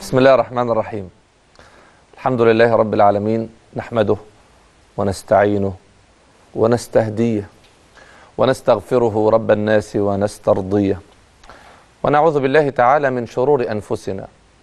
بسم الله الرحمن الرحيم الحمد لله رب العالمين نحمده ونستعينه ونستهديه ونستغفره رب الناس ونسترضيه ونعوذ بالله تعالى من شرور انفسنا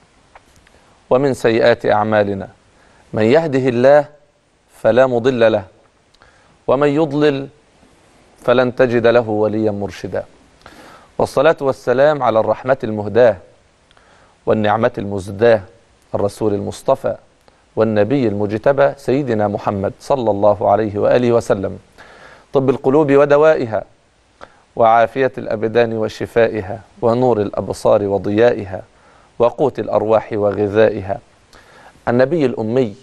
ومن سيئات اعمالنا من يهده الله فلا مضل له ومن يضلل فلن تجد له وليا مرشدا والصلاه والسلام على الرحمه المهداه والنعمة المزداة الرسول المصطفى والنبي المجتبى سيدنا محمد صلى الله عليه وآله وسلم طب القلوب ودوائها وعافية الأبدان وشفائها ونور الأبصار وضيائها وقوت الأرواح وغذائها النبي الأمي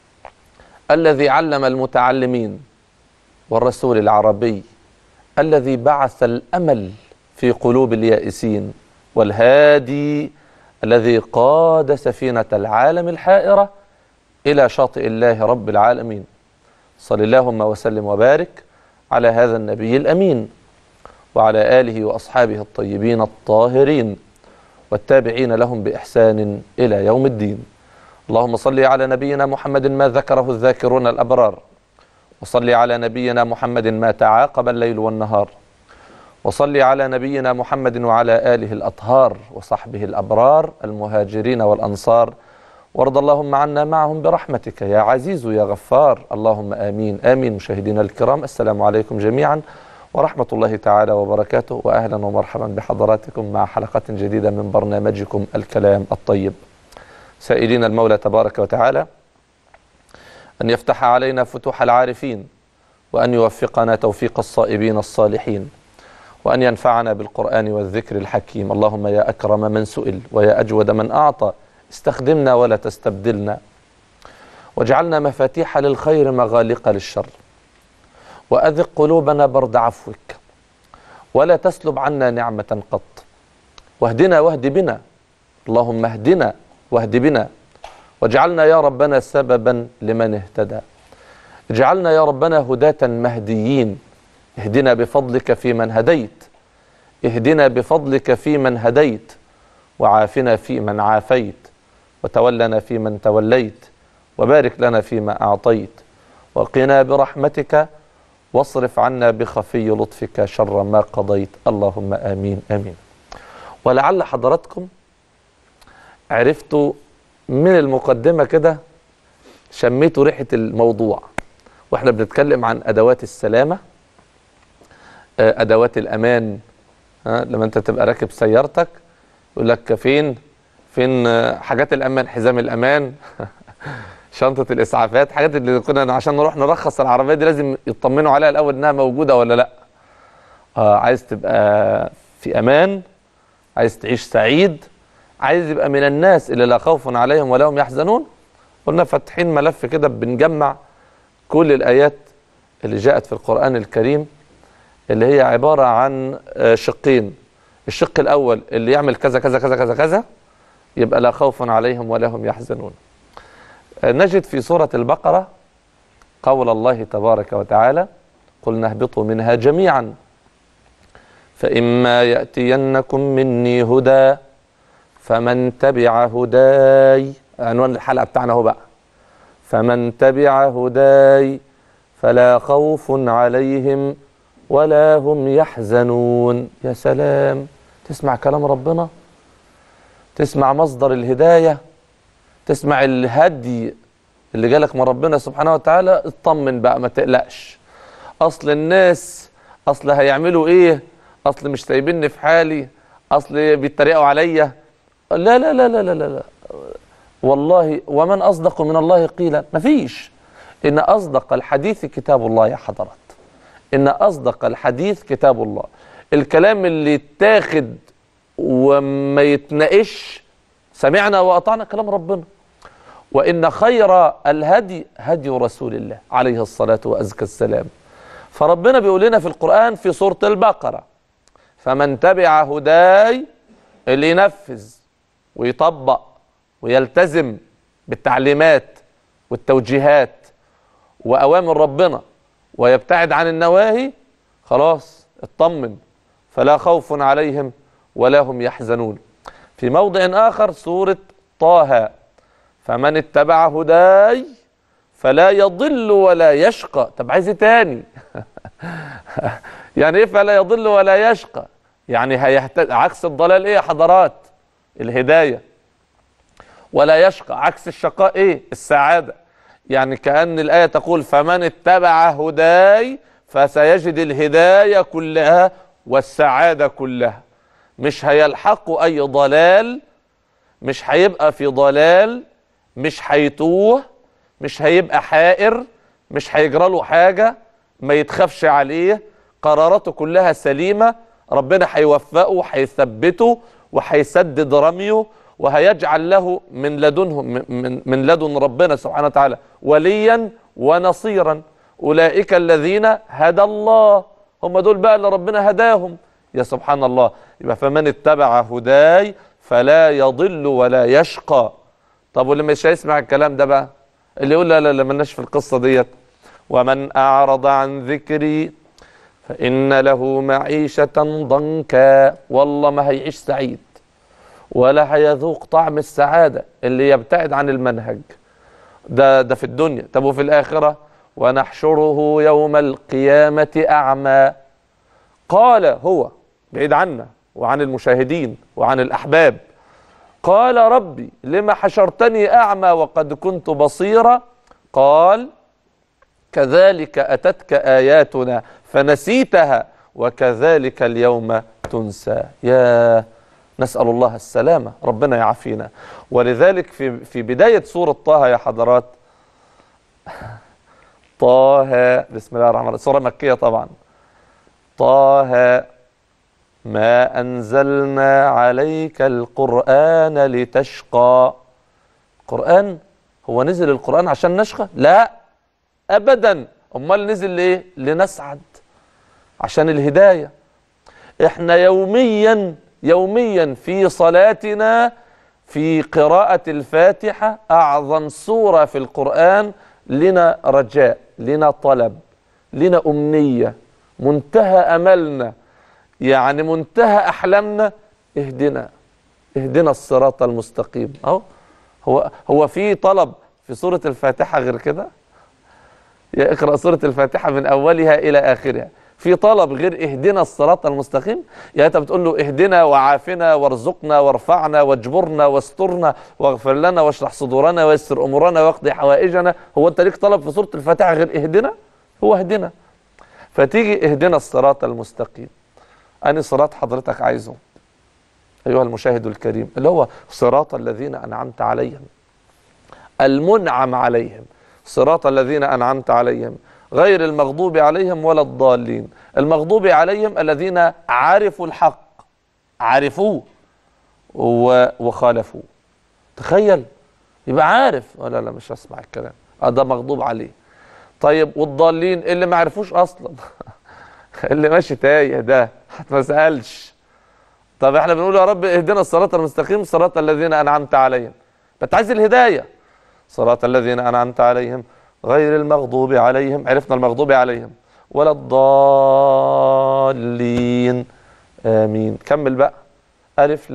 الذي علم المتعلمين والرسول العربي الذي بعث الأمل في قلوب اليائسين والهادي الذي قاد سفينة العالم الحائرة إلى شاطئ الله رب العالمين صل اللهم وسلم وبارك على هذا النبي الأمين وعلى آله وأصحابه الطيبين الطاهرين والتابعين لهم بإحسان إلى يوم الدين اللهم صل على نبينا محمد ما ذكره الذاكرون الأبرار وصل على نبينا محمد ما تعاقب الليل والنهار وصل على نبينا محمد وعلى آله الأطهار وصحبه الأبرار المهاجرين والأنصار وارض اللهم عنا معهم برحمتك يا عزيز يا غفار اللهم آمين آمين مشاهدينا الكرام السلام عليكم جميعا ورحمة الله تعالى وبركاته وأهلا ومرحبا بحضراتكم مع حلقة جديدة من برنامجكم الكلام الطيب سائلين المولى تبارك وتعالى أن يفتح علينا فتوح العارفين وأن يوفقنا توفيق الصائبين الصالحين وأن ينفعنا بالقرآن والذكر الحكيم اللهم يا أكرم من سئل ويا أجود من أعطى استخدمنا ولا تستبدلنا واجعلنا مفاتيح للخير مغالق للشر وأذق قلوبنا برد عفوك ولا تسلب عنا نعمة قط واهدنا واهد بنا اللهم اهدنا واهد بنا واجعلنا يا ربنا سببا لمن اهتدى اجعلنا يا ربنا هداة مهديين اهدنا بفضلك في من هديت اهدنا بفضلك في من هديت وعافنا في من عافيت وتولنا في من توليت وبارك لنا فيما أعطيت وقنا برحمتك واصرف عنا بخفي لطفك شر ما قضيت اللهم آمين آمين ولعل حضراتكم عرفتوا من المقدمة كده شميتوا ريحة الموضوع واحنا بنتكلم عن أدوات السلامة ادوات الامان ها لما انت تبقى راكب سيارتك يقول لك فين فين حاجات الامان حزام الامان شنطه الاسعافات حاجات اللي كنا عشان نروح نرخص العربيه دي لازم يطمنوا عليها الاول انها موجوده ولا لا آه عايز تبقى في امان عايز تعيش سعيد عايز يبقى من الناس اللي لا خوف عليهم ولا هم يحزنون قلنا فاتحين ملف كده بنجمع كل الايات اللي جاءت في القران الكريم اللي هي عبارة عن شقين الشق الأول اللي يعمل كذا كذا كذا كذا كذا يبقى لا خوف عليهم ولا هم يحزنون نجد في سورة البقرة قول الله تبارك وتعالى قلنا اهبطوا منها جميعا فإما يأتينكم مني هدى فمن تبع هداي عنوان الحلقة بتاعنا هو بقى فمن تبع هداي فلا خوف عليهم ولا هم يحزنون يا سلام تسمع كلام ربنا تسمع مصدر الهداية تسمع الهدي اللي جالك من ربنا سبحانه وتعالى اطمن بقى ما تقلقش اصل الناس اصل هيعملوا ايه اصل مش سايبيني في حالي اصل بيتريقوا عليا لا لا لا لا لا لا والله ومن اصدق من الله قيلا مفيش ان اصدق الحديث كتاب الله يا حضرات ان اصدق الحديث كتاب الله الكلام اللي يتاخد وما يتناقش سمعنا واطعنا كلام ربنا وان خير الهدي هدي رسول الله عليه الصلاه وازكى السلام فربنا بيقول لنا في القران في سوره البقره فمن تبع هداي اللي ينفذ ويطبق ويلتزم بالتعليمات والتوجيهات واوامر ربنا ويبتعد عن النواهي خلاص اطمن فلا خوف عليهم ولا هم يحزنون في موضع آخر سورة طه فمن اتبع هداي فلا يضل ولا يشقى طب عايز ايه تاني يعني ايه فلا يضل ولا يشقى يعني هيحتاج عكس الضلال ايه يا حضرات الهدايه ولا يشقى عكس الشقاء ايه السعاده يعني كأن الآية تقول فمن اتبع هداي فسيجد الهداية كلها والسعادة كلها مش هيلحقه أي ضلال مش هيبقى في ضلال مش هيتوه مش هيبقى حائر مش هيجرى له حاجة ما يتخافش عليه قراراته كلها سليمة ربنا هيوفقه وهيثبته وهيسدد رميه وهيجعل له من لدنه من, من لدن ربنا سبحانه وتعالى وليا ونصيرا أولئك الذين هدى الله هم دول بقى اللي ربنا هداهم يا سبحان الله يبقى فمن اتبع هداي فلا يضل ولا يشقى طب واللي مش هيسمع الكلام ده بقى اللي يقول لا لا لا مالناش في القصة ديت ومن أعرض عن ذكري فإن له معيشة ضنكا والله ما هيعيش سعيد ولا هيذوق طعم السعادة اللي يبتعد عن المنهج ده ده في الدنيا طب وفي الآخرة ونحشره يوم القيامة أعمى قال هو بعيد عنا وعن المشاهدين وعن الأحباب قال ربي لما حشرتني أعمى وقد كنت بصيرا قال كذلك أتتك آياتنا فنسيتها وكذلك اليوم تنسى يا نسأل الله السلامة ربنا يعافينا ولذلك في في بداية سورة طه يا حضرات طه بسم الله الرحمن الرحيم سورة مكية طبعا طه ما أنزلنا عليك القرآن لتشقى القرآن هو نزل القرآن عشان نشقى لا أبدا أمال نزل ليه لنسعد عشان الهداية احنا يوميا يوميا في صلاتنا في قراءة الفاتحة أعظم سورة في القرآن لنا رجاء لنا طلب لنا أمنية منتهى أملنا يعني منتهى أحلامنا اهدنا اهدنا الصراط المستقيم أهو هو هو في طلب في سورة الفاتحة غير كده يا اقرأ سورة الفاتحة من أولها إلى آخرها في طلب غير اهدنا الصراط المستقيم يعني انت بتقول له اهدنا وعافنا وارزقنا وارفعنا واجبرنا واسترنا واغفر لنا واشرح صدورنا ويسر امورنا واقضي حوائجنا هو انت ليك طلب في سوره الفاتحه غير اهدنا هو اهدنا فتيجي اهدنا الصراط المستقيم اني صراط حضرتك عايزه ايها المشاهد الكريم اللي هو صراط الذين انعمت عليهم المنعم عليهم صراط الذين انعمت عليهم غير المغضوب عليهم ولا الضالين المغضوب عليهم الذين عرفوا الحق عرفوه وخالفوه تخيل يبقى عارف ولا لا مش هسمع الكلام اه ده مغضوب عليه طيب والضالين اللي ما عرفوش اصلا اللي ماشي تايه ده ما سالش طب احنا بنقول يا رب اهدنا الصراط المستقيم صراط الذين انعمت عليهم فانت عايز الهدايه صراط الذين انعمت عليهم غير المغضوب عليهم عرفنا المغضوب عليهم ولا الضالين آمين كمل بقى ألف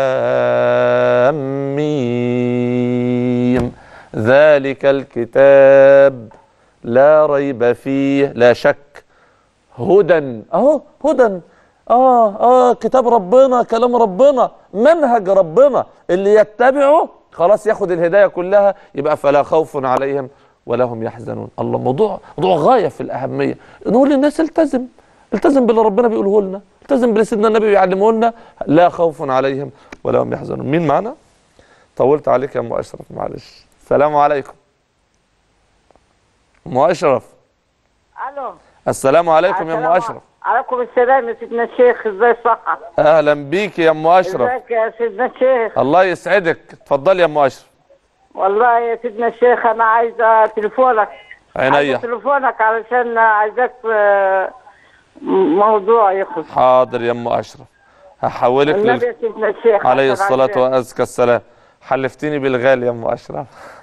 لام ميم ذلك الكتاب لا ريب فيه لا شك هدى اهو هدى اه اه كتاب ربنا كلام ربنا منهج ربنا اللي يتبعه خلاص ياخد الهدايه كلها يبقى فلا خوف عليهم ولا هم يحزنون الله موضوع موضوع غايه في الاهميه نقول للناس التزم التزم باللي ربنا بيقوله لنا التزم باللي سيدنا النبي بيعلمه لنا لا خوف عليهم ولا هم يحزنون مين معنا طولت عليك يا ام اشرف معلش السلام عليكم ام اشرف الو السلام عليكم يا ام السلام اشرف عليكم السلام يا سيدنا الشيخ ازاي الصحة اهلا بيك يا ام اشرف ازيك يا سيدنا الشيخ الله يسعدك اتفضلي يا ام اشرف والله يا سيدنا الشيخ انا عايزة تليفونك عايزة عينيا تليفونك علشان عايزاك في موضوع يخص حاضر يا ام اشرف هحولك النبي لل... يا سيدنا الشيخ عليه عشان الصلاة عشان- وأزكى السلام حلفتني بالغالي يا أم أشرف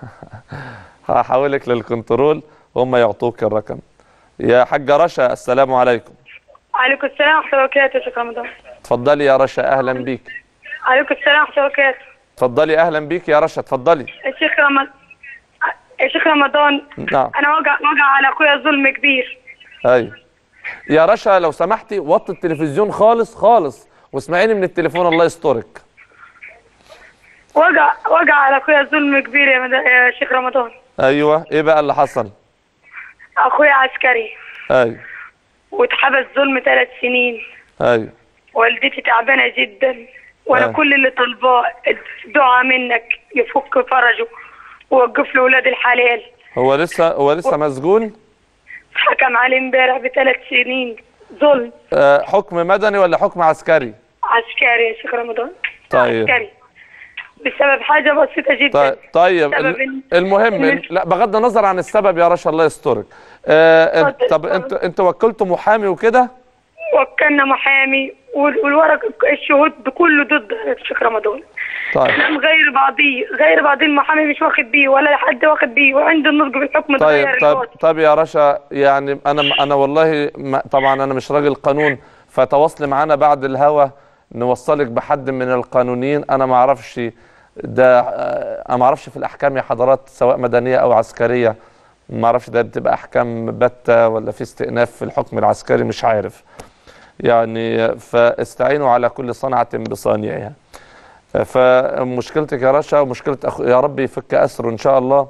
هحولك للكنترول وهم يعطوك الرقم يا حاجة رشا السلام عليكم عليكم السلام ورحمة الله وبركاته يا شيخ رمضان اتفضلي يا رشا أهلا بيك عليكم السلام ورحمة الله وبركاته اتفضلي اهلا بيك يا رشا اتفضلي الشيخ رمضان الشيخ رمضان نعم انا وجع وجع على اخويا ظلم كبير ايوه يا رشا لو سمحتي وطي التلفزيون خالص خالص واسمعيني من التليفون الله يسترك وجع وجع على اخويا ظلم كبير يا, مد... يا شيخ رمضان ايوه ايه بقى اللي حصل اخويا عسكري ايوه واتحبس ظلم ثلاث سنين ايوه والدتي تعبانه جدا وانا آه. كل اللي طالباه دعاء منك يفك فرجه ووقف له ولاد الحلال هو لسه هو لسه مسجون حكم عليه امبارح بثلاث سنين ظلم آه حكم مدني ولا حكم عسكري عسكري يا شيخ رمضان طيب. عسكري بسبب حاجه بسيطه جدا طيب طيب سبب ال- ال- المهم ال- لا بغض النظر عن السبب يا رشا الله يسترك آه انت- اتفضل، طب اتفضل. انت انت وكلتوا محامي وكده وكلنا محامي وال- والورق الشهود كله ضد الشيخ رمضان طيب كلام غير بعضيه غير بعضيه المحامي مش واخد بيه ولا حد واخد بيه وعنده النضج بالحكم طيب اتغير طيب الوضع. طيب يا رشا يعني انا انا والله ما طبعا انا مش راجل قانون فتواصلي معانا بعد الهوا نوصلك بحد من القانونيين انا ما اعرفش ده آه، انا ما اعرفش في الاحكام يا حضرات سواء مدنيه او عسكريه ما اعرفش ده بتبقى احكام باته ولا في استئناف في الحكم العسكري مش عارف يعني فاستعينوا على كل صنعه بصانعها فمشكلتك يا رشا ومشكله أخو يا رب يفك اسره ان شاء الله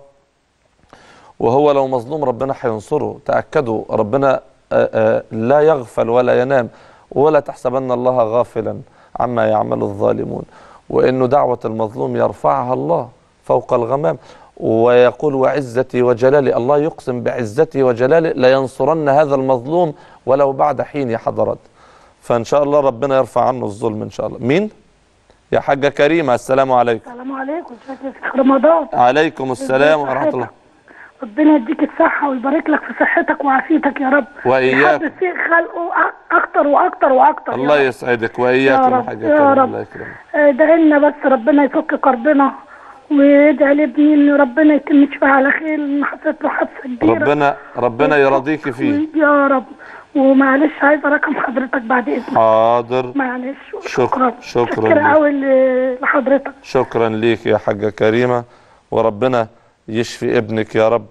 وهو لو مظلوم ربنا هينصره تأكدوا ربنا آه، آه، لا يغفل ولا ينام ولا تحسبن الله غافلا عما يعمل الظالمون وإنه دعوة المظلوم يرفعها الله فوق الغمام ويقول وعزتي وجلالي الله يقسم بعزتي وجلالي لينصرن هذا المظلوم ولو بعد حين يا حضرات فإن شاء الله ربنا يرفع عنه الظلم إن شاء الله مين؟ يا حاجة كريمة السلام عليكم السلام عليكم ازيك يا شيخ رمضان عليكم السلام ازيك ورحمة الله صحتك؟ ربنا يديك الصحة ويبارك لك في صحتك وعافيتك يا رب وإياك. يحدث فيك خلقه أ- أكتر وأكتر وأكتر يا الله رب. يسعدك يا وإياكم رب حاجة يا كريمة رب الله يكرمك ادعي لنا بس ربنا يفك كربنا ويدعي لابني ان ربنا يتم شفاه على خير ان حصلت له حادثه كبيره ربنا ربنا يرضيك فيه يا رب ومعلش عايزه رقم حضرتك بعد اذنك حاضر معلش شكرا- شكرا شكرا لك. قوي ل- لحضرتك شكرا ليك يا حاجة كريمة وربنا يشفي ابنك يا رب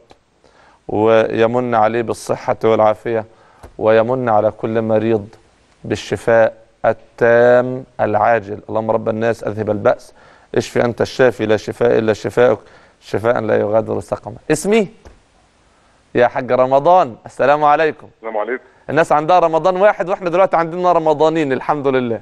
ويمن عليه بالصحة والعافية ويمن على كل مريض بالشفاء التام العاجل اللهم رب الناس أذهب البأس اشفي أنت الشافي لا شفاء إلا شفاءك شفاء لا يغادر سقما اسمي يا حاج رمضان السلام عليكم السلام عليكم الناس عندها رمضان واحد واحنا دلوقتي عندنا رمضانين الحمد لله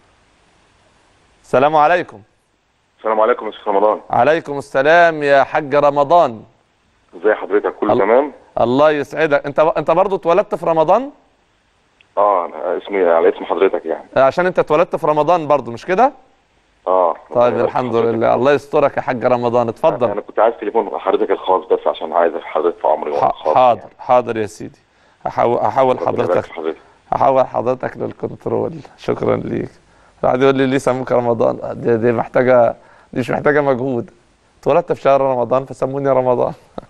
السلام عليكم السلام عليكم يا شيخ رمضان عليكم السلام يا حاج رمضان ازي حضرتك كله الله- تمام الله يسعدك انت انت برضه اتولدت في رمضان اه أنا اسمي على اسم حضرتك يعني عشان انت اتولدت في رمضان برضه مش كده اه طيب ربنا الحمد يبارك في لله حضرتك. الله يسترك يا حاج رمضان اتفضل انا كنت عايز تليفون حضرتك الخاص بس عشان عايز حضرتك في عمري ح- الخاص حاضر حاضر يا سيدي هحاول هحاول ربنا يبارك حضرتك في حضرتك هحول حضرتك للكنترول شكرا ليك واحد يقول لي ليه سموك رمضان دي, دي محتاجه دي مش محتاجه مجهود اتولدت في شهر رمضان فسموني رمضان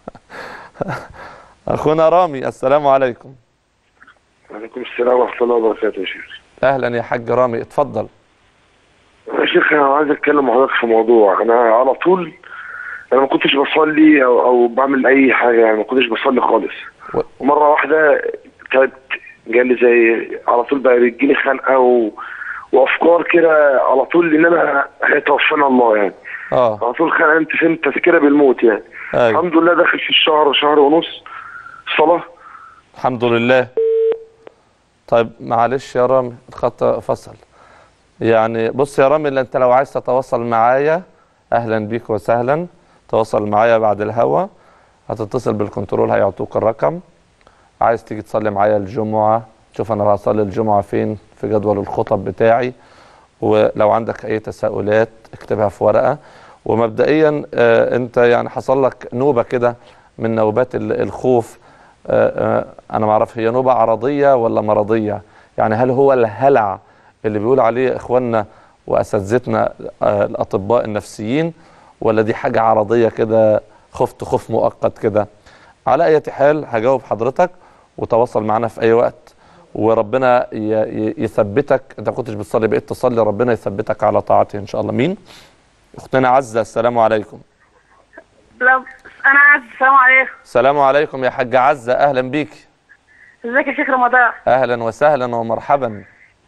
اخونا رامي السلام عليكم وعليكم السلام ورحمة الله وبركاته يا شيخ. اهلا يا حاج رامي اتفضل يا شيخ أنا عايز أتكلم مع حضرتك في موضوع أنا على طول أنا ما كنتش بصلي أو, أو بعمل أي حاجة يعني ما كنتش بصلي خالص. و- ومرة واحدة كانت جالي زي على طول بقى بيجيلي خنقة و... وأفكار كده على طول إن أنا هيتوفانا الله يعني. اه على طول خنقة أنت فهمت تذكرة بالموت يعني. ايوه الحمد لله داخل في الشهر شهر ونص صلاة الحمد لله طيب معلش يا رامي الخط فصل يعني بص يا رامي اللي انت لو عايز تتواصل معايا اهلا بيك وسهلا تواصل معايا بعد الهوا هتتصل بالكنترول هيعطوك الرقم عايز تيجي تصلي معايا الجمعة شوف انا هصلي الجمعة فين في جدول الخطب بتاعي ولو عندك اي تساؤلات اكتبها في ورقة ومبدئيا آه انت يعني حصل لك نوبة كده من نوبات ال- الخوف آه آه انا ما اعرف هي نوبة عرضية ولا مرضية يعني هل هو الهلع اللي بيقول عليه اخواننا واساتذتنا آه الاطباء النفسيين ولا دي حاجة عرضية كده خفت خوف مؤقت كده على اي حال هجاوب حضرتك وتواصل معنا في اي وقت وربنا ي- ي- يثبتك انت ما كنتش بتصلي بقيت تصلي ربنا يثبتك على طاعته ان شاء الله مين اختنا عزه السلام عليكم لو انا عايز السلام عليكم السلام عليكم يا حاجه عزه اهلا بيك ازيك يا شيخ رمضان اهلا وسهلا ومرحبا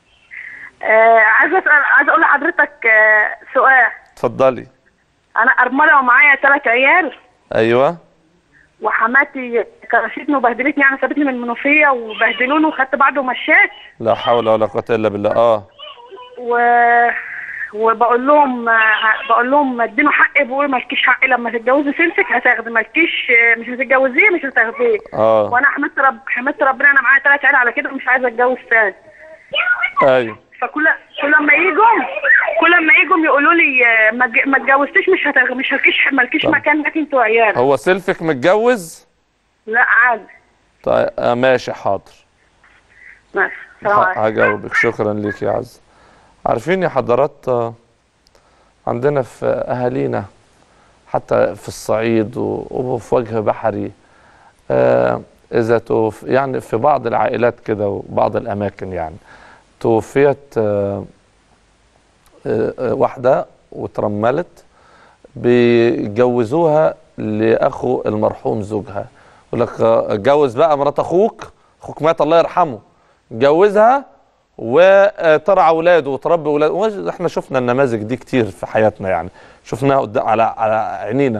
آه عايز اسال عايز اقول لحضرتك آه سؤال اتفضلي انا ارمله ومعايا ثلاث عيال ايوه وحماتي كرشتني وبهدلتني يعني سابتني من المنوفيه وبهدلوني وخدت بعض ومشيت لا حول ولا قوه الا بالله اه و وبقول لهم آه، بقول لهم اديني حقي بيقولوا مالكيش حق لما تتجوزي سلسك هتاخدي مالكيش آه، مش هتتجوزيه مش هتاخديه اه وانا حمدت رب حمدت ربنا انا معايا ثلاث عيال على كده ومش عايزه اتجوز تاني ايوه فكل كل ما يجوا كل ما يجوا يقولوا لي آه، ما اتج- ما اتجوزتيش مش هتغ... مش هلكيش مالكيش مكان لك انت وعيالك هو سيلفك متجوز لا عادي طيب آه ماشي حاضر ماشي السلام ه- عليكم هجاوبك شكرا ليك يا عز عارفين يا حضرات آه، عندنا في اهالينا حتى في الصعيد و- وفي وجه بحري آه، اذا توف يعني في بعض العائلات كده وبعض الاماكن يعني توفيت آه، آه، آه، واحده وترملت بيجوزوها لاخو المرحوم زوجها يقول لك آه، اتجوز بقى مرات اخوك اخوك مات الله يرحمه جوزها وترعى اولاده وتربي اولاده احنا شفنا النماذج دي كتير في حياتنا يعني شفناها قدام على على عينينا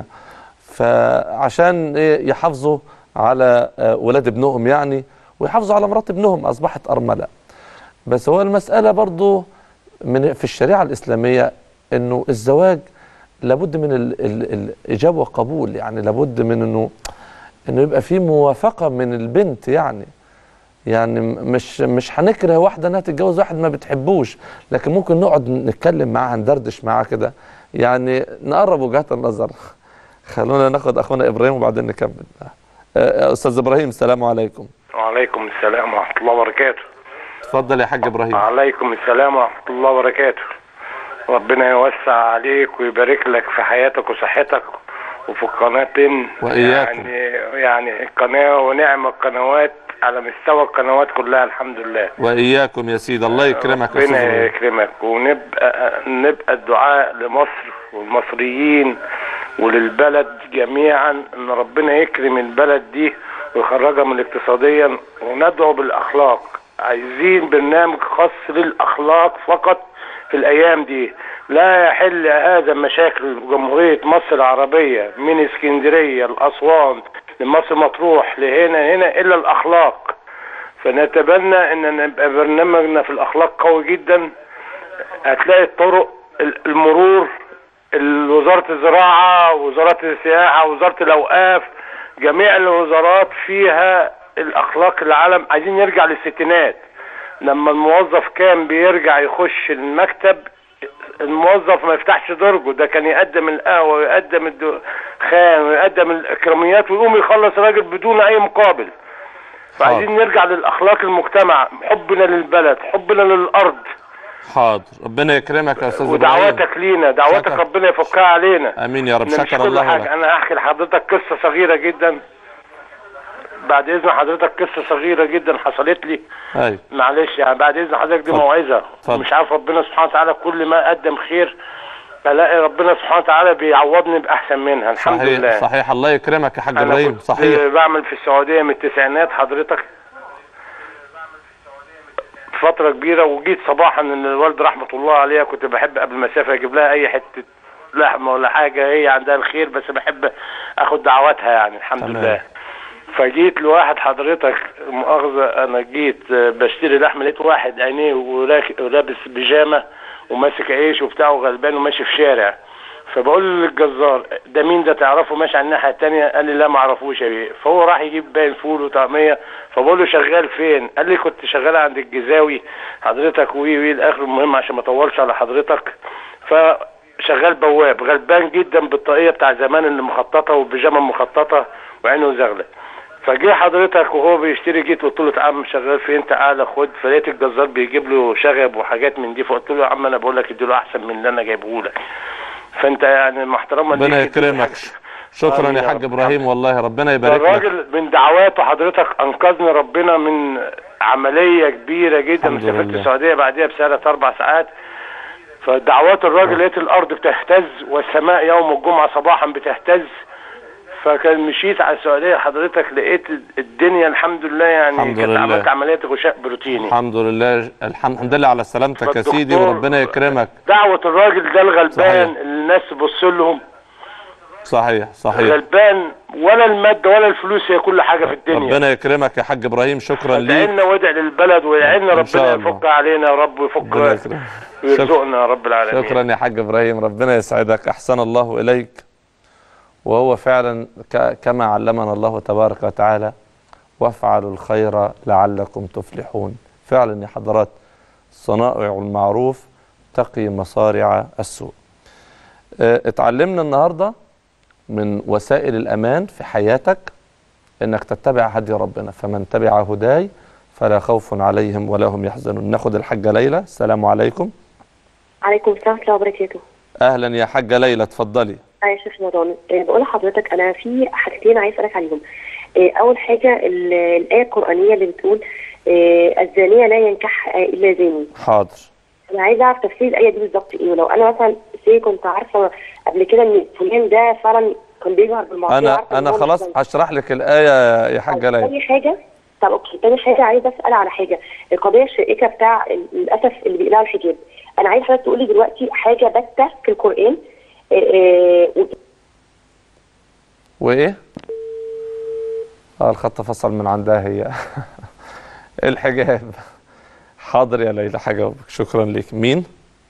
فعشان إيه يحافظوا على آه، ولاد ابنهم يعني ويحافظوا على مرات ابنهم اصبحت ارمله بس هو المساله برضو من في الشريعه الاسلاميه انه الزواج لابد من ال ال الاجاب وقبول يعني لابد من انه انه يبقى في موافقه من البنت يعني يعني م- مش مش هنكره واحده انها تتجوز واحد ما بتحبوش لكن ممكن نقعد نتكلم معاها ندردش معاها كده يعني نقرب وجهات النظر خلونا ناخد اخونا ابراهيم وبعدين نكمل آه، استاذ ابراهيم السلام عليكم وعليكم السلام ورحمة الله وبركاته اتفضل يا حاج ابراهيم وعليكم السلام ورحمة الله وبركاته ربنا يوسع عليك ويبارك لك في حياتك وصحتك وفي القناتين وإياكم. يعني يعني القناة ونعم القنوات على مستوى القنوات كلها الحمد لله واياكم يا سيدي الله يكرمك يا استاذ ربنا ابراهيم يكرمك ونبقى نبقى الدعاء لمصر والمصريين وللبلد جميعا ان ربنا يكرم البلد دي ويخرجها من الاقتصاديا وندعو بالاخلاق عايزين برنامج خاص للاخلاق فقط في الايام دي لا يحل هذا مشاكل جمهورية مصر العربية من اسكندرية لأسوان لمصر مطروح لهنا هنا إلا الأخلاق فنتبنى ان نبقى برنامجنا في الاخلاق قوي جدا هتلاقي الطرق ال- المرور ال- وزارة الزراعة وزارة السياحة وزارة الاوقاف جميع الوزارات فيها الاخلاق العالم عايزين نرجع للستينات لما الموظف كان بيرجع يخش المكتب الموظف ما يفتحش درجه ده كان يقدم القهوة ويقدم الدخان ويقدم الاكراميات ويقوم يخلص راجل بدون اي مقابل فعايزين نرجع للاخلاق المجتمع حبنا للبلد حبنا للارض حاضر ربنا يكرمك يا استاذ ابراهيم ودعواتك لينا دعواتك شكر. ربنا يفكها علينا امين يا رب إن مش شكر كل الله حاجة. لك انا هحكي لحضرتك قصه صغيره جدا بعد اذن حضرتك قصه صغيره جدا حصلت لي ايوه معلش يعني بعد اذن حضرتك دي اتفضل. موعظه اتفضل. مش عارف ربنا سبحانه وتعالى كل ما قدم خير الاقي ربنا سبحانه وتعالى بيعوضني باحسن منها الحمد صحيح لله صحيح الله يكرمك يا حاج انا ابراهيم كنت صحيح بعمل في السعوديه من التسعينات حضرتك فتره كبيره وجيت صباحا ان الوالده رحمه الله عليها كنت بحب قبل ما اسافر اجيب لها اي حته لحمه ولا حاجه هي عندها الخير بس بحب اخد دعواتها يعني الحمد تمام. لله فجيت لواحد حضرتك مؤاخذة أنا جيت آه، بشتري لحمة لقيت واحد عينيه وراك- ولابس بيجامة وماسك عيش وبتاعه غلبان وماشي في شارع فبقول للجزار ده مين ده تعرفه ماشي على الناحية التانية قال لي لا ما اعرفوش يا بيه فهو راح يجيب باين فول وطعمية فبقول له شغال فين قال لي كنت شغال عند الجزاوي حضرتك وي وي الاخر المهم عشان ما اطولش على حضرتك فشغال بواب غلبان جدا بالطاقية بتاع زمان اللي مخططة والبيجامة مخططة وعينه زغلة فجه حضرتك وهو بيشتري جيت قلت له تعال شغال فين تعالى خد فلقيت الجزار بيجيب له شغب وحاجات من دي فقلت له يا عم انا بقول لك اديله احسن من اللي انا جايبه لك فانت يعني مع احتراما ليك ربنا اديله يكرمك حاجة. شكرا آمين يا يا حاج رب. ابراهيم والله ربنا يبارك لك الراجل من دعواته حضرتك انقذني ربنا من عمليه كبيره جدا الحمد مسافرت لله. السعوديه بعديها بثلاث اربع ساعات فدعوات الراجل لقيت الارض بتهتز والسماء يوم الجمعه صباحا بتهتز فكان مشيت على السعوديه حضرتك لقيت الدنيا الحمد لله يعني الحمد كنت لله. عملت عمليه غشاء بروتيني الحمد لله الحمد الحمد لله على سلامتك يا سيدي فالدكتور- وربنا يكرمك دعوه الراجل ده الغلبان صحيح. اللي الناس تبص لهم صحيح صحيح غلبان ولا الماده ولا الفلوس هي كل حاجه في الدنيا ربنا يكرمك يا حاج ابراهيم شكرا ادعي ليك لنا وادعي للبلد وادعي لنا إن شاء ربنا الله. يفك علينا يا رب ربنا ويفك يكرمك ويرزقنا يا رب العالمين شكرا يا حاج ابراهيم ربنا يسعدك احسن الله اليك وهو فعلا ك- كما علمنا الله تبارك وتعالى وافعلوا الخير لعلكم تفلحون فعلا يا حضرات صنائع المعروف تقي مصارع السوء اه، اتعلمنا النهارده من وسائل الامان في حياتك انك تتبع هدي ربنا فمن تبع هداي فلا خوف عليهم ولا هم يحزنون ناخد الحاجه ليلى السلام عليكم عليكم السلام ورحمة الله وبركاته. اهلا يا حاجه ليلى اتفضلي أنا يا شيخ رمضان آه، بقول لحضرتك أنا في حاجتين عايز أسألك عليهم. آه، أول حاجة ال- الآية القرآنية اللي بتقول آه، الزانية لا ينكح آه، إلا زاني. حاضر أنا عايزة أعرف تفسير الآية دي بالظبط إيه ولو أنا مثلا سي كنت عارفة قبل كده إن فلان ده فعلا كان بيجهر بالمعصية انا وعارفة إن انا هو مش خلاص زاني. هشرح لك الايه يا حاجه ليلى تاني حاجة طب اوكي تاني حاجة عايزة اسأل على حاجة القضية الشائكة بتاع ال- للأسف اللي بيقلعوا الحجاب أنا عايز حضرتك تقولي دلوقتي حاجة باتة في القرآن آه، آه، و- وايه اه الخط فصل من عندها هي الحجاب حاضر يا ليلى هجاوبك شكرا لك مين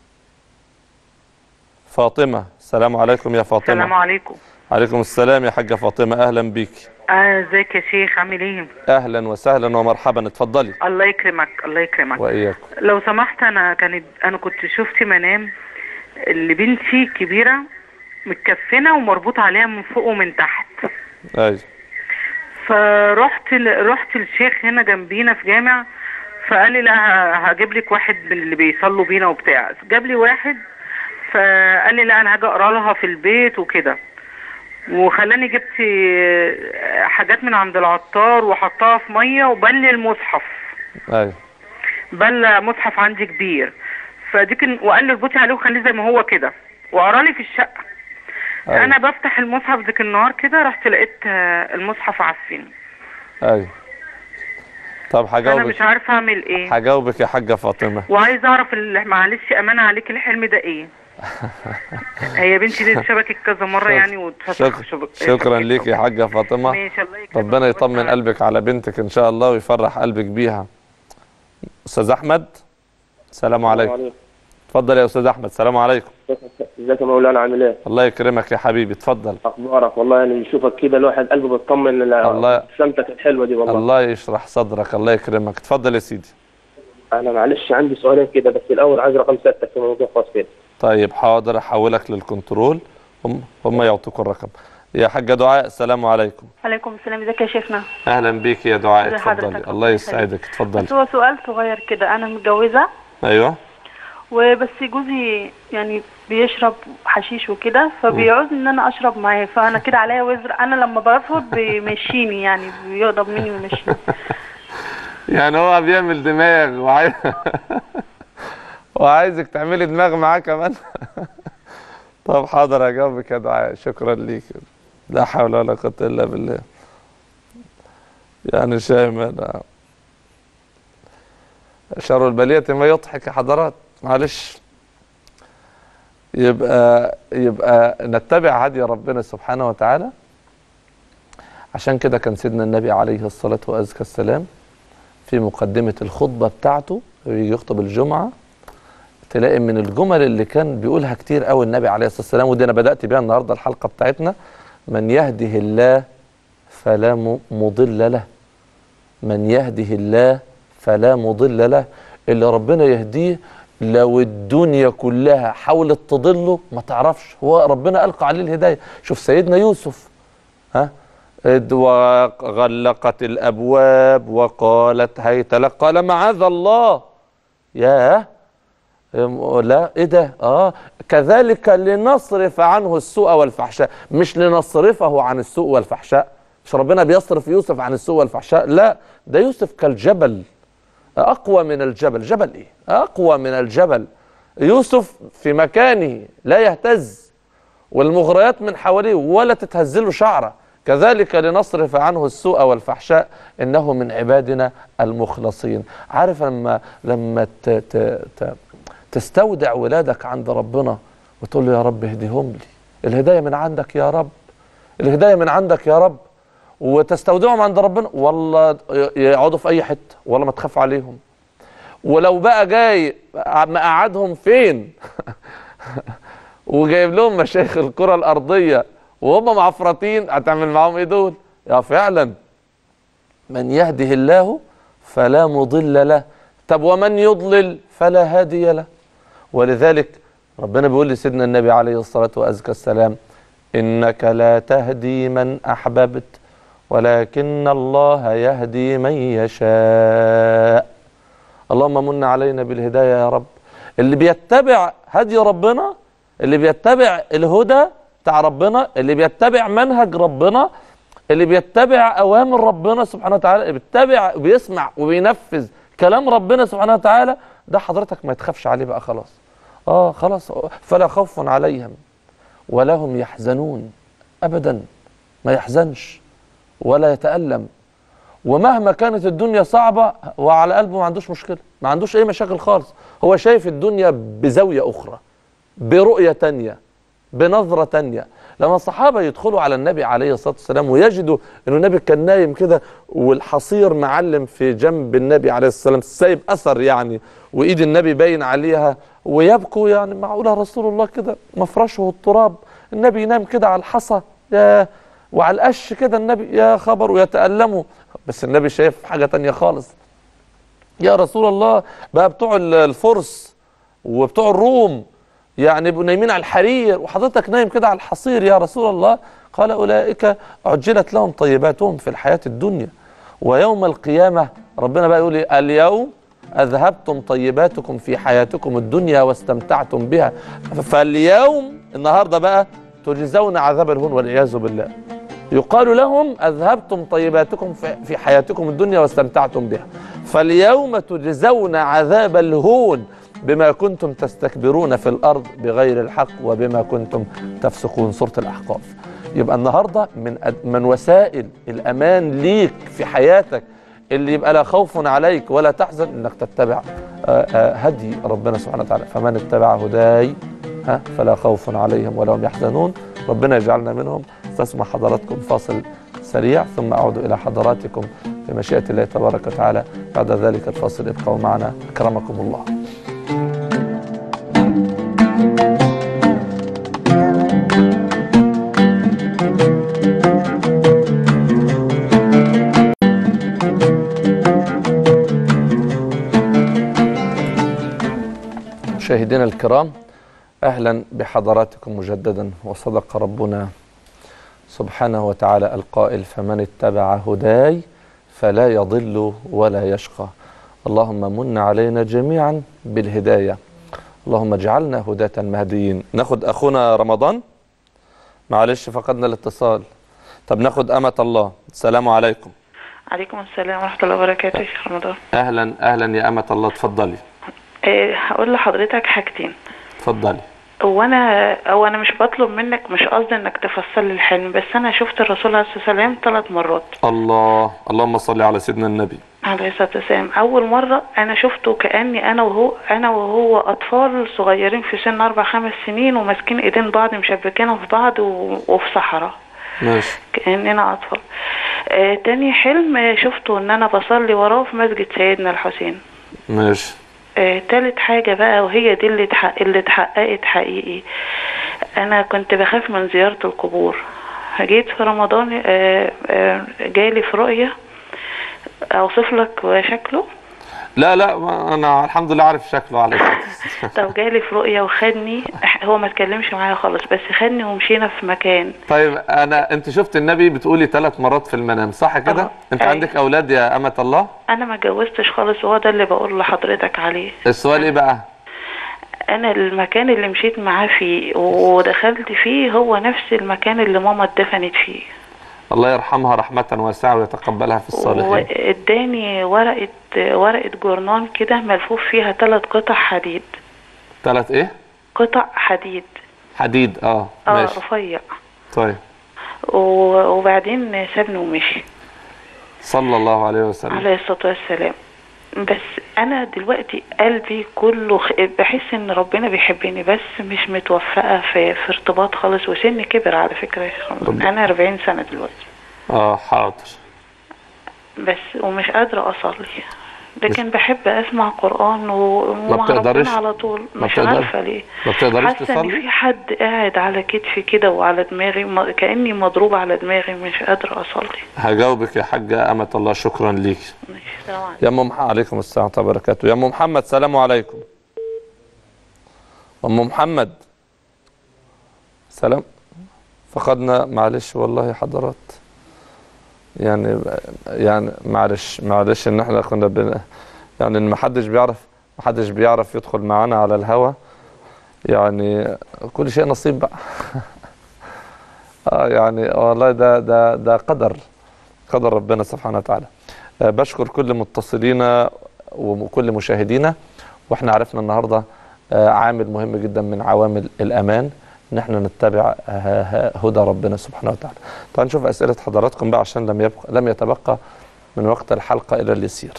فاطمه السلام عليكم يا فاطمه السلام عليكم عليكم السلام يا حاجه فاطمه اهلا بيك آه، ازيك يا شيخ عامل ايه اهلا وسهلا ومرحبا اتفضلي الله يكرمك الله يكرمك واياكم لو سمحت انا كانت انا كنت شفت منام اللي بنتي كبيره متكفنه ومربوط عليها من فوق ومن تحت ايوه فرحت ل... رحت الشيخ هنا جنبينا في جامع فقال لي لا ه- هجيب لك واحد من اللي بيصلوا بينا وبتاع جاب لي واحد فقال لي لا انا هاجي اقرا لها في البيت وكده وخلاني جبت آه، حاجات من عند العطار وحطها في ميه وبل المصحف ايوه بل مصحف عندي كبير فدي كان وقال لي اربطي عليه وخليه زي ما هو كده وقرا لي في الشقه أيوة. انا بفتح المصحف ذيك النهار كده رحت لقيت آه، المصحف عفن ايوه طب انا هجاوبك مش عارفه اعمل ايه هجاوبك يا حاجه فاطمه وعايز اعرف ال- معلش امانه عليك الحلم ده ايه هي بنتي دي اتشبكت كذا مره يعني واتفسخ شك... شبك- شكرا ليك يا حاجه فاطمه ماشي الله يكرمك ربنا يطمن قلبك على بنتك ان شاء الله ويفرح قلبك بيها استاذ احمد السلام عليكم اتفضل يا استاذ احمد السلام عليكم ازيك يا مولانا عامل ايه؟ الله يكرمك يا حبيبي اتفضل اخبارك والله يعني نشوفك كده الواحد قلبه بيطمن الله- ابتسامتك الحلوه دي والله الله يشرح صدرك الله يكرمك اتفضل يا سيدي انا معلش عندي سؤالين كده بس الاول عايز رقم ستة في موضوع خاص كده طيب حاضر احولك للكنترول هم هم يعطوك الرقم يا حاجه دعاء السلام عليكم عليكم السلام ازيك يا شيخنا اهلا بيك يا دعاء ازي حضرتك؟ اتفضلي الله يسعدك بس اتفضلي هو سؤال صغير كده انا متجوزه ايوه وبس جوزي يعني بيشرب حشيش وكده فبيعوز ان انا اشرب معاه فانا كده عليا وزر انا لما برفض بيمشيني يعني بيغضب مني ويمشيني يعني هو بيعمل دماغ وعايز وعايزك تعملي دماغ معاه كمان طب حاضر اجاوبك يا دعاء شكرا ليك لا حول ولا قوه الا بالله يعني شايم انا شر البلية ما يضحك يا حضرات معلش يبقى يبقى نتبع هدي ربنا سبحانه وتعالى عشان كده كان سيدنا النبي عليه الصلاة وأزكى السلام في مقدمة الخطبة بتاعته يجي يخطب الجمعة تلاقي من الجمل اللي كان بيقولها كتير قوي النبي عليه الصلاة والسلام ودي أنا بدأت بيها النهاردة الحلقة بتاعتنا من يهده الله فلا م- مضل له من يهده الله فلا مضل له اللي ربنا يهديه لو الدنيا كلها حاولت تضله ما تعرفش هو ربنا ألقى عليه الهداية شوف سيدنا يوسف ها إذ وغلقت الأبواب وقالت هيت لك قال معاذ الله ياه إم- لا ايه ده اه كذلك لنصرف عنه السوء والفحشاء مش لنصرفه عن السوء والفحشاء مش ربنا بيصرف يوسف عن السوء والفحشاء لا ده يوسف كالجبل اقوى من الجبل جبل ايه اقوى من الجبل يوسف في مكانه لا يهتز والمغريات من حواليه ولا تتهز له شعره كذلك لنصرف عنه السوء والفحشاء انه من عبادنا المخلصين عارف لما لما ت ت ت تستودع ولادك عند ربنا وتقول له يا رب اهديهم لي الهدايه من عندك يا رب الهدايه من عندك يا رب وتستودعهم عند ربنا والله يقعدوا في اي حته والله ما تخاف عليهم ولو بقى جاي مقعدهم فين وجايب لهم مشايخ الكره الارضيه وهم معفرتين هتعمل معاهم ايه دول يا فعلا من يهده الله فلا مضل له طب ومن يضلل فلا هادي له ولذلك ربنا بيقول لسيدنا النبي عليه الصلاه وازكى السلام انك لا تهدي من احببت ولكن الله يهدي من يشاء اللهم من علينا بالهدايه يا رب اللي بيتبع هدي ربنا اللي بيتبع الهدى بتاع ربنا اللي بيتبع منهج ربنا اللي بيتبع اوامر ربنا سبحانه وتعالى اللي بيتبع وبيسمع وبينفذ كلام ربنا سبحانه وتعالى ده حضرتك ما تخافش عليه بقى خلاص اه خلاص فلا خوف عليهم ولا هم يحزنون ابدا ما يحزنش ولا يتألم ومهما كانت الدنيا صعبة وعلى قلبه ما عندوش مشكلة ما عندوش أي مشاكل خالص هو شايف الدنيا بزاوية أخرى برؤية تانية بنظرة تانية لما الصحابة يدخلوا على النبي عليه الصلاة والسلام ويجدوا أن النبي كان نايم كده والحصير معلم في جنب النبي عليه الصلاة والسلام سايب أثر يعني وإيد النبي باين عليها ويبكوا يعني معقولة رسول الله كده مفرشه التراب النبي ينام كده على الحصى يا وعلى القش كده النبي يا خبر ويتألموا بس النبي شايف حاجة تانية خالص يا رسول الله بقى بتوع الفرس وبتوع الروم يعني يبقوا نايمين على الحرير وحضرتك نايم كده على الحصير يا رسول الله قال أولئك عجلت لهم طيباتهم في الحياة الدنيا ويوم القيامة ربنا بقى يقول لي اليوم أذهبتم طيباتكم في حياتكم الدنيا واستمتعتم بها فاليوم النهاردة بقى تجزون عذاب الهون والعياذ بالله يقال لهم أذهبتم طيباتكم في حياتكم الدنيا واستمتعتم بها فاليوم تجزون عذاب الهون بما كنتم تستكبرون في الأرض بغير الحق وبما كنتم تفسقون سورة الأحقاف يبقى النهاردة من, من وسائل الأمان ليك في حياتك اللي يبقى لا خوف عليك ولا تحزن انك تتبع هدي ربنا سبحانه وتعالى فمن اتبع هداي ها فلا خوف عليهم ولا هم يحزنون ربنا يجعلنا منهم استسمع حضراتكم فاصل سريع ثم أعود إلى حضراتكم بمشيئة الله تبارك وتعالى بعد ذلك الفاصل ابقوا معنا أكرمكم الله مشاهدينا الكرام اهلا بحضراتكم مجددا وصدق ربنا سبحانه وتعالى القائل فمن اتبع هداي فلا يضل ولا يشقى اللهم من علينا جميعا بالهدايه اللهم اجعلنا هداة مهديين ناخد اخونا رمضان معلش فقدنا الاتصال طب ناخد امة الله السلام عليكم عليكم السلام ورحمة الله وبركاته يا شيخ رمضان اهلا اهلا يا امة الله اتفضلي إيه هقول لحضرتك حاجتين اتفضلي هو انا او انا مش بطلب منك مش قصدي انك تفسر لي الحلم بس انا شفت الرسول عليه الصلاه والسلام ثلاث مرات الله اللهم صل على سيدنا النبي عليه الصلاه والسلام اول مره انا شفته كاني انا وهو انا وهو اطفال صغيرين في سن اربع خمس سنين وماسكين ايدين بعض مشبكينها في بعض و... وفي صحراء ماشي كاننا اطفال آه تاني حلم آه، شفته ان انا بصلي وراه في مسجد سيدنا الحسين ماشي آه، تالت حاجة بقى وهي دي اللي اتحقق اللي اتحققت حقيقي أنا كنت بخاف من زيارة القبور جيت في رمضان آه، آه، جالي في رؤية أوصف لك شكله لا لا ما انا الحمد لله عارف شكله على فكرة. طب جالي في رؤية وخدني هو ما اتكلمش معايا خالص بس خدني ومشينا في مكان طيب انا انت شفت النبي بتقولي ثلاث مرات في المنام صح كده آه. انت أيوة. عندك اولاد يا امة الله أنا ما اتجوزتش خالص وهو ده اللي بقول لحضرتك عليه السؤال ايه بقى أنا المكان اللي مشيت معاه فيه ودخلت فيه هو نفس المكان اللي ماما اتدفنت فيه الله يرحمها رحمة واسعة ويتقبلها في الصالحين واداني ورقة ورقة جورنان كده ملفوف فيها ثلاث قطع حديد ثلاث ايه قطع حديد حديد اه اه ماشي رفيع طيب و- وبعدين سابني ومشي صلى الله عليه وسلم عليه الصلاة والسلام بس انا دلوقتي قلبي كله خ... بحس ان ربنا بيحبني بس مش متوفقة في, في ارتباط خالص وسني كبر على فكرة يا شيخ رمضان. انا 40 سنة دلوقتي اه حاضر بس ومش قادرة اصلي لكن بحب اسمع قرآن و- ومع بتقدريش- ربنا على طول ما مش بتقدر- عارفة ليه ما بتقدريش حاسة ان تصلي في حد قاعد على كتفي كده وعلى دماغي م- كأني مضروبة على دماغي مش قادرة اصلي هجاوبك يا حاجة أمة الله شكرا ليك السلام عليكم يا أم محمد عليكم السلام ورحمة الله وبركاته يا أم محمد سلام عليكم أم محمد سلام فقدنا معلش والله حضرات يعني يعني معلش معلش ان احنا كنا بن يعني ان ما حدش بيعرف ما حدش بيعرف يدخل معانا على الهوا يعني كل شيء نصيب بقى اه يعني والله ده ده ده قدر قدر ربنا سبحانه وتعالى آه، بشكر كل متصلينا وكل مشاهدينا واحنا عرفنا النهارده آه، عامل مهم جدا من عوامل الامان ان احنا نتبع آه، ه- هدى ربنا سبحانه وتعالى. تعالوا نشوف اسئله حضراتكم بقى عشان لم يبقى لم يتبقى من وقت الحلقه الا اليسير.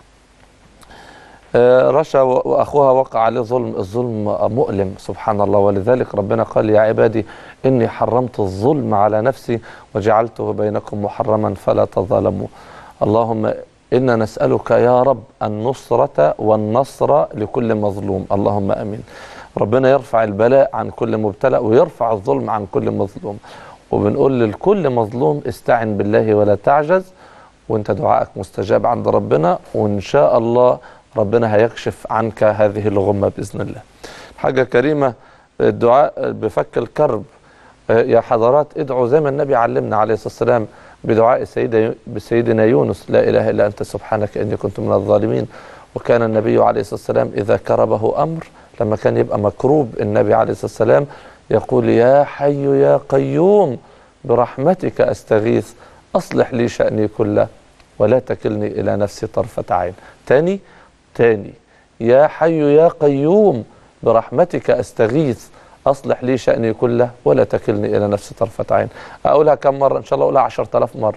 آه، رشا و- واخوها وقع عليه ظلم، الظلم مؤلم سبحان الله ولذلك ربنا قال يا عبادي اني حرمت الظلم على نفسي وجعلته بينكم محرما فلا تظالموا. اللهم انا نسالك يا رب النصره والنصر لكل مظلوم، اللهم امين. ربنا يرفع البلاء عن كل مبتلى ويرفع الظلم عن كل مظلوم. وبنقول لكل مظلوم استعن بالله ولا تعجز وانت دعائك مستجاب عند ربنا وان شاء الله ربنا هيكشف عنك هذه الغمه باذن الله. حاجه كريمه الدعاء بفك الكرب آه، يا حضرات ادعوا زي ما النبي علمنا عليه الصلاه والسلام بدعاء سيدة بسيدنا يونس لا اله الا انت سبحانك اني كنت من الظالمين وكان النبي عليه الصلاه والسلام اذا كربه امر لما كان يبقى مكروب النبي عليه الصلاه والسلام يقول يا حي يا قيوم برحمتك استغيث اصلح لي شاني كله ولا تكلني الى نفسي طرفه عين تاني تاني يا حي يا قيوم برحمتك استغيث اصلح لي شاني كله ولا تكلني الى نفسي طرفه عين اقولها كم مره ان شاء الله اقولها 10000 مره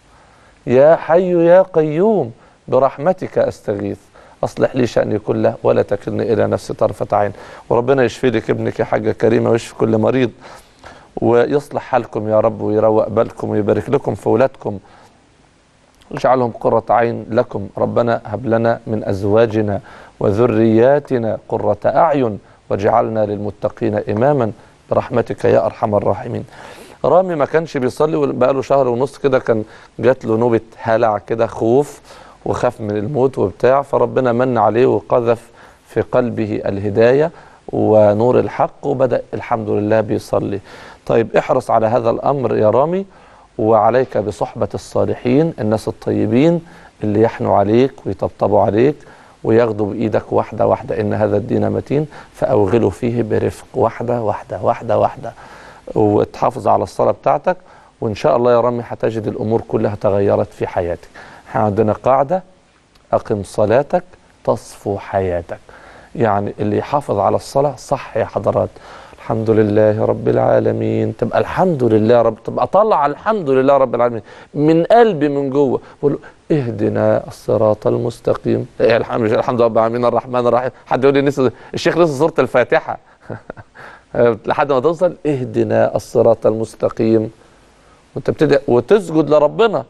يا حي يا قيوم برحمتك استغيث اصلح لي شاني كله ولا تكلني الى نفسي طرفه عين وربنا يشفي لك ابنك يا حاجه كريمه ويشفي كل مريض ويصلح حالكم يا رب ويروق بالكم ويبارك لكم في اولادكم واجعلهم قرة عين لكم ربنا هب لنا من أزواجنا وذرياتنا قرة أعين واجعلنا للمتقين إماما برحمتك يا أرحم الراحمين رامي ما كانش بيصلي بقاله شهر ونص كده كان جات له نوبة هلع كده خوف وخاف من الموت وبتاع فربنا من عليه وقذف في قلبه الهداية ونور الحق وبدأ الحمد لله بيصلي طيب احرص على هذا الأمر يا رامي وعليك بصحبة الصالحين الناس الطيبين اللي يحنوا عليك ويطبطبوا عليك وياخدوا بإيدك واحدة واحدة إن هذا الدين متين فأوغلوا فيه برفق واحدة واحدة واحدة واحدة وتحافظ على الصلاة بتاعتك وإن شاء الله يا رامي هتجد الأمور كلها تغيرت في حياتك احنا عندنا قاعدة أقم صلاتك تصفو حياتك يعني اللي يحافظ على الصلاة صح يا حضرات الحمد لله رب العالمين تبقى الحمد لله رب تبقى طلع الحمد لله رب العالمين من قلبي من جوه بقول له اهدنا الصراط المستقيم إيه الحمد لله الحمد لله رب العالمين الرحمن الرحيم حد يقول لي نسي الشيخ لسه سوره الفاتحه لحد ما توصل اهدنا الصراط المستقيم وانت بتدعي وتسجد لربنا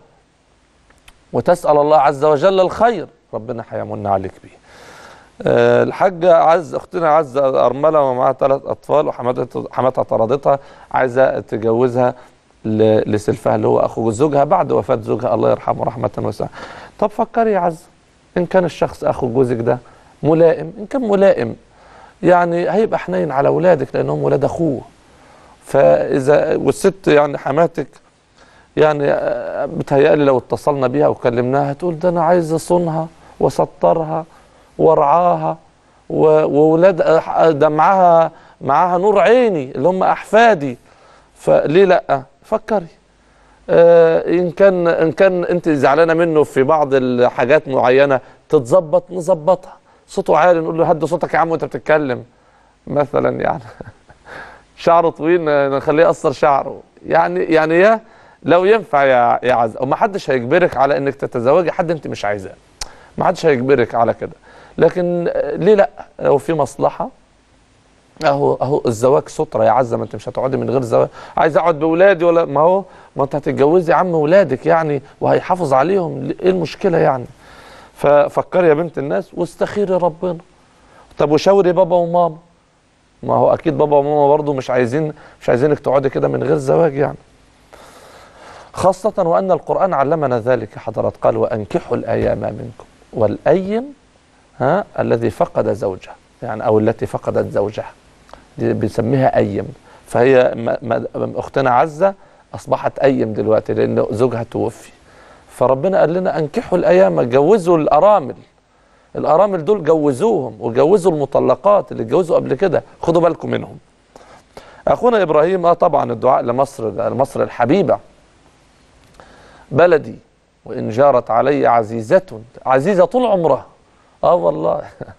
وتسال الله عز وجل الخير ربنا هيمن عليك بيه آه، الحاجة عز أختنا عزة أرملة ومعاها ثلاث أطفال وحماتها حماتها طردتها عايزة تجوزها ل- لسلفها اللي هو أخو زوجها بعد وفاة زوجها الله يرحمه رحمة واسعة طب فكري يا عزة إن كان الشخص أخو جوزك ده ملائم إن كان ملائم يعني هيبقى حنين على أولادك لأنهم ولاد أخوه فإذا والست يعني حماتك يعني آه، بتهيألي لو اتصلنا بيها وكلمناها هتقول ده أنا عايز أصونها وأسطرها وارعاها و- وولاد أح- ده معاها معاها نور عيني اللي هم احفادي فليه لا فكري آه ان كان ان كان انت زعلانه منه في بعض الحاجات معينه تتظبط نظبطها صوته عالي نقول له هدي صوتك يا عم وانت بتتكلم مثلا يعني شعره طويل نخليه يقصر شعره يعني يعني يا لو ينفع يا يا عز وما حدش هيجبرك على انك تتزوجي حد انت مش عايزاه ما حدش هيجبرك على كده لكن آه، ليه لا لو في مصلحه اهو اهو الزواج ستره يا عزه ما انت مش هتقعدي من غير زواج عايز اقعد باولادي ولا ما هو ما انت هتتجوزي يا عم ولادك يعني وهيحافظ عليهم ايه المشكله يعني ففكري يا بنت الناس واستخيري ربنا طب وشاوري بابا وماما ما هو اكيد بابا وماما برضو مش عايزين مش عايزينك تقعدي كده من غير زواج يعني خاصة وأن القرآن علمنا ذلك يا حضرات قال وأنكحوا الأيام منكم والأيم ها الذي فقد زوجه يعني أو التي فقدت زوجها دي بنسميها أيم فهي ما ما أختنا عزة أصبحت أيم دلوقتي لأن زوجها توفي فربنا قال لنا أنكحوا الأيام جوزوا الأرامل الأرامل دول جوزوهم وجوزوا المطلقات اللي اتجوزوا قبل كده خدوا بالكم منهم أخونا إبراهيم آه طبعا الدعاء لمصر لمصر الحبيبة بلدي وإن جارت علي عزيزة عزيزة طول عمرها آه والله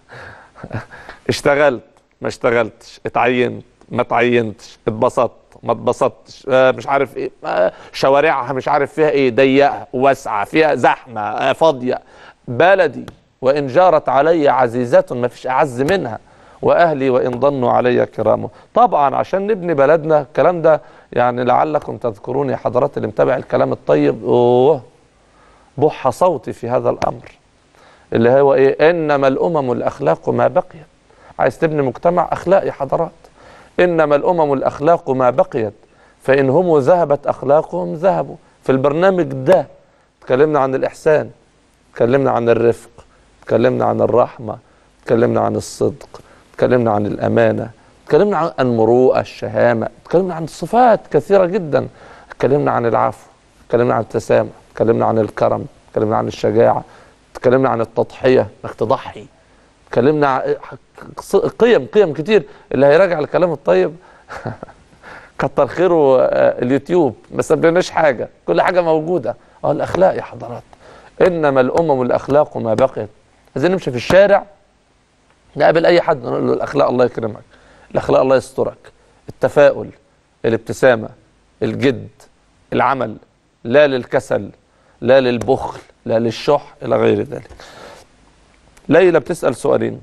اشتغلت ما اشتغلتش اتعينت ما اتعينتش اتبسطت ما اتبسطتش آه مش عارف ايه آه شوارعها مش عارف فيها ايه ضيقه واسعه فيها زحمه آه فاضيه بلدي وان جارت علي عزيزه ما فيش اعز منها واهلي وان ضنوا علي كرامه طبعا عشان نبني بلدنا الكلام ده يعني لعلكم تذكرون يا حضرات اللي متابع الكلام الطيب اوه بح صوتي في هذا الامر اللي هو ايه انما الامم الاخلاق ما بقيت عايز تبني مجتمع اخلاقي حضرات انما الامم الاخلاق ما بقيت فان هم ذهبت اخلاقهم ذهبوا في البرنامج ده اتكلمنا عن الاحسان اتكلمنا عن الرفق اتكلمنا عن الرحمه اتكلمنا عن الصدق اتكلمنا عن الامانه اتكلمنا عن المروءه الشهامه اتكلمنا عن صفات كثيره جدا اتكلمنا عن العفو اتكلمنا عن التسامح اتكلمنا عن الكرم اتكلمنا عن الشجاعه اتكلمنا عن التضحيه انك تضحي اتكلمنا عن قيم قيم كتير اللي هيراجع الكلام الطيب كتر خيره آه، اليوتيوب ما سبناش حاجه كل حاجه موجوده اه الاخلاق يا حضرات انما الامم الاخلاق ما بقيت عايزين نمشي في الشارع نقابل اي حد نقول له الاخلاق الله يكرمك الاخلاق الله يسترك التفاؤل الابتسامه الجد العمل لا للكسل لا للبخل لا للشح الى غير ذلك ليلى بتسال سؤالين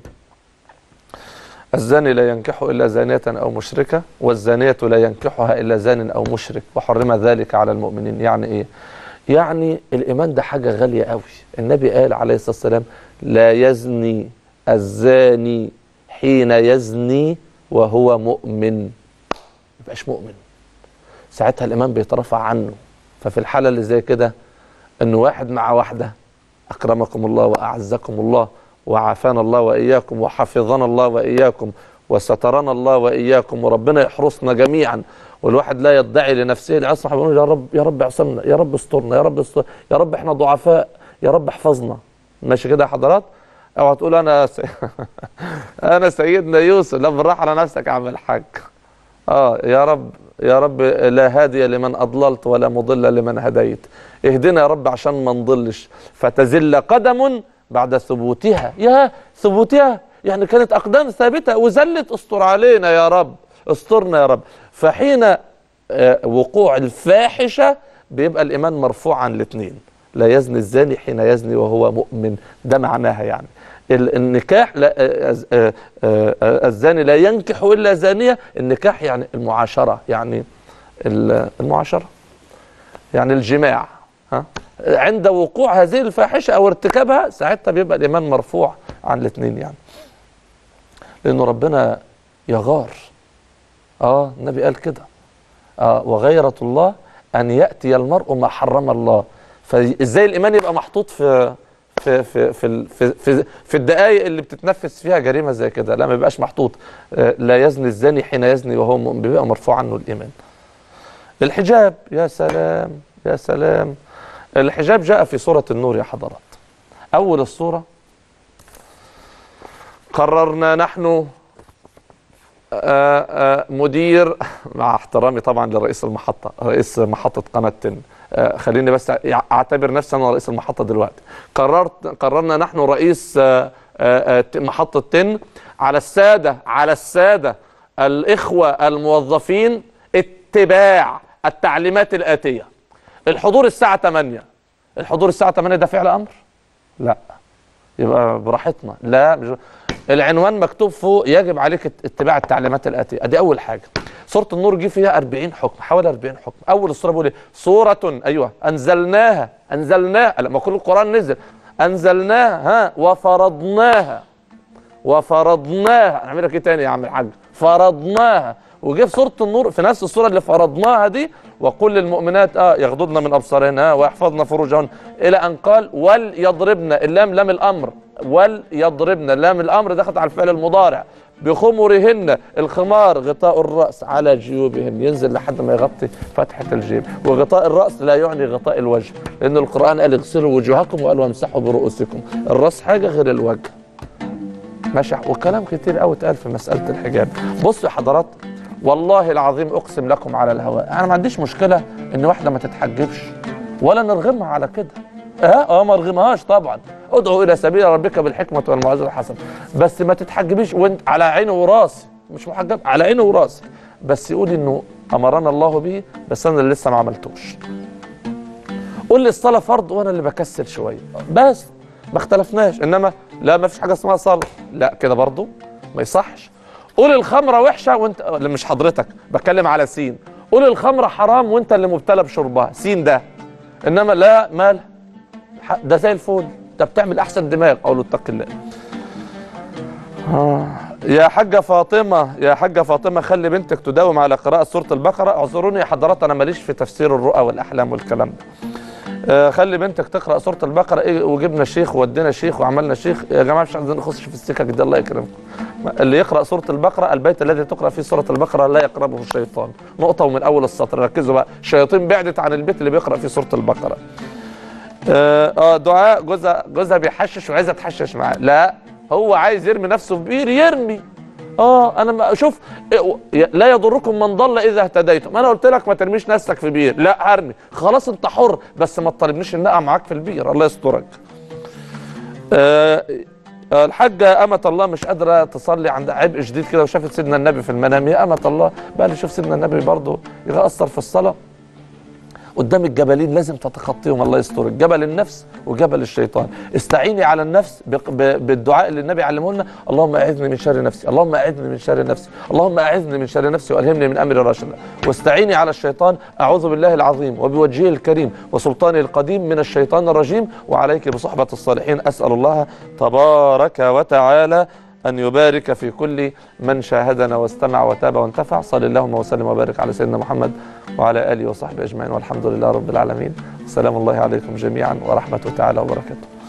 الزاني لا ينكح الا زانيه او مشركه والزانيه لا ينكحها الا زان او مشرك وحرم ذلك على المؤمنين يعني ايه يعني الايمان ده حاجه غاليه قوي النبي قال عليه الصلاه والسلام لا يزني الزاني حين يزني وهو مؤمن يبقاش مؤمن ساعتها الايمان بيترفع عنه ففي الحاله اللي زي كده ان واحد مع واحده اكرمكم الله واعزكم الله وعافانا الله واياكم وحفظنا الله واياكم وسترنا الله واياكم وربنا يحرسنا جميعا والواحد لا يدعي لنفسه العصر بيقول يا رب يا رب اعصمنا يا رب استرنا يا رب استر يا رب احنا ضعفاء يا رب احفظنا ماشي كده يا حضرات اوعى تقول انا س... انا سيدنا يوسف لا بالراحه على نفسك يا عم الحاج اه يا رب يا رب لا هادي لمن اضللت ولا مضل لمن هديت اهدنا يا رب عشان ما نضلش فتزل قدم بعد ثبوتها يا ثبوتها يعني كانت اقدام ثابته وزلت استر علينا يا رب استرنا يا رب فحين آه، وقوع الفاحشه بيبقى الايمان مرفوع عن الاثنين لا يزني الزاني حين يزني وهو مؤمن ده معناها يعني ال- النكاح لا آه، آه، آه، آه، الزاني لا ينكح الا زانيه النكاح يعني المعاشره يعني ال- المعاشره يعني الجماع ها عند وقوع هذه الفاحشه او ارتكابها ساعتها بيبقى الايمان مرفوع عن الاثنين يعني لانه ربنا يغار اه النبي قال كده آه وغيرة الله ان ياتي المرء ما حرم الله فازاي الايمان يبقى محطوط في في في في ال- في, في, في الدقائق اللي بتتنفذ فيها جريمه زي كده لا ما بيبقاش محطوط آه لا يزني الزاني حين يزني وهو مؤمن بيبقى مرفوع عنه الايمان الحجاب يا سلام يا سلام الحجاب جاء في سورة النور يا حضرات أول السورة قررنا نحن آه، آه، مدير مع احترامي طبعا لرئيس المحطة رئيس محطة قناة تن آه، خليني بس اعتبر نفسي انا رئيس المحطة دلوقتي قررت قررنا نحن رئيس آه، آه، آه، محطه تن على الساده على الساده الاخوه الموظفين اتباع التعليمات الاتيه الحضور الساعه 8 الحضور الساعه 8 ده فعل امر لا يبقى براحتنا لا مش العنوان مكتوب فوق يجب عليك ات- اتباع التعليمات الاتيه ادي اول حاجه سوره النور جه فيها 40 حكم حوالي 40 حكم اول السوره بيقول ايه سوره ايوه انزلناها انزلناها لا ما كل القران نزل انزلناها ها وفرضناها وفرضناها هنعمل لك ايه تاني يا عم الحاج فرضناها وجه في سوره النور في نفس السوره اللي فرضناها دي وقل للمؤمنات اه يغضضن من ابصارهن آه ويحفظن فروجهن الى ان قال وليضربن اللام لام الامر وليضربن لام الامر دخلت على الفعل المضارع بخمرهن الخمار غطاء الراس على جيوبهن ينزل لحد ما يغطي فتحه الجيب وغطاء الراس لا يعني غطاء الوجه لان القران قال اغسلوا وجوهكم وقال وامسحوا برؤوسكم الراس حاجه غير الوجه ماشي وكلام كتير قوي اتقال في مساله الحجاب بصوا يا حضرات والله العظيم اقسم لكم على الهواء انا ما عنديش مشكله ان واحده ما تتحجبش ولا نرغمها على كده اه اه ما ارغمهاش طبعا ادعو الى سبيل ربك بالحكمه والموعظه الحسنه بس ما تتحجبيش وانت على عيني وراسي مش محجب على عيني وراسي بس يقول انه امرنا الله به بس انا اللي لسه ما عملتوش قول لي الصلاه فرض وانا اللي بكسل شويه بس ما اختلفناش انما لا ما فيش حاجه اسمها صلاه لا كده برضو ما يصحش قول الخمره وحشه وانت لا مش حضرتك بتكلم على سين قول الخمره حرام وانت اللي مبتلى بشربها سين ده انما لا مال ده زي الفل انت بتعمل احسن دماغ اقول له اتق الله آه. يا حاجة فاطمة يا حاجة فاطمة خلي بنتك تداوم على قراءة سورة البقرة اعذروني يا حضرات أنا ماليش في تفسير الرؤى والأحلام والكلام ده آه خلي بنتك تقرأ سورة البقرة إيه وجبنا شيخ وودينا شيخ وعملنا شيخ يا جماعة مش عايزين نخش في السكك دي الله يكرمكم اللي يقرأ سورة البقرة البيت الذي تقرأ فيه سورة البقرة لا يقربه الشيطان نقطة ومن أول السطر ركزوا بقى الشياطين بعدت عن البيت اللي بيقرأ فيه سورة البقرة اه آه، دعاء جوزها جوزها بيحشش وعايزه تحشش معاه لا هو عايز يرمي نفسه في بير يرمي اه انا ما اشوف إيه، لا يضركم من ضل اذا اهتديتم انا قلت لك ما ترميش نفسك في بير لا هرمي خلاص انت حر بس ما تطالبنيش ان اقع معاك في البير الله يسترك آه آه، الحاجة أمة الله مش قادرة تصلي عند عبء شديد كده وشافت سيدنا النبي في المنام يا أمة الله بقى اللي يشوف سيدنا النبي برضه يتأثر في الصلاة قدام الجبلين لازم تتخطيهم الله يسترك جبل النفس وجبل الشيطان استعيني على النفس بق- ب- بالدعاء اللي النبي علمه لنا اللهم اعذني من شر نفسي اللهم اعذني من شر نفسي اللهم اعذني من شر نفسي والهمني من امري رشدا واستعيني على الشيطان اعوذ بالله العظيم وبوجهه الكريم وسلطانه القديم من الشيطان الرجيم وعليك بصحبه الصالحين اسال الله تبارك وتعالى أن يبارك في كل من شاهدنا واستمع وتاب وانتفع صلى اللهم وسلم وبارك على سيدنا محمد وعلى آله وصحبه أجمعين والحمد لله رب العالمين سلام الله عليكم جميعا ورحمته تعالى وبركاته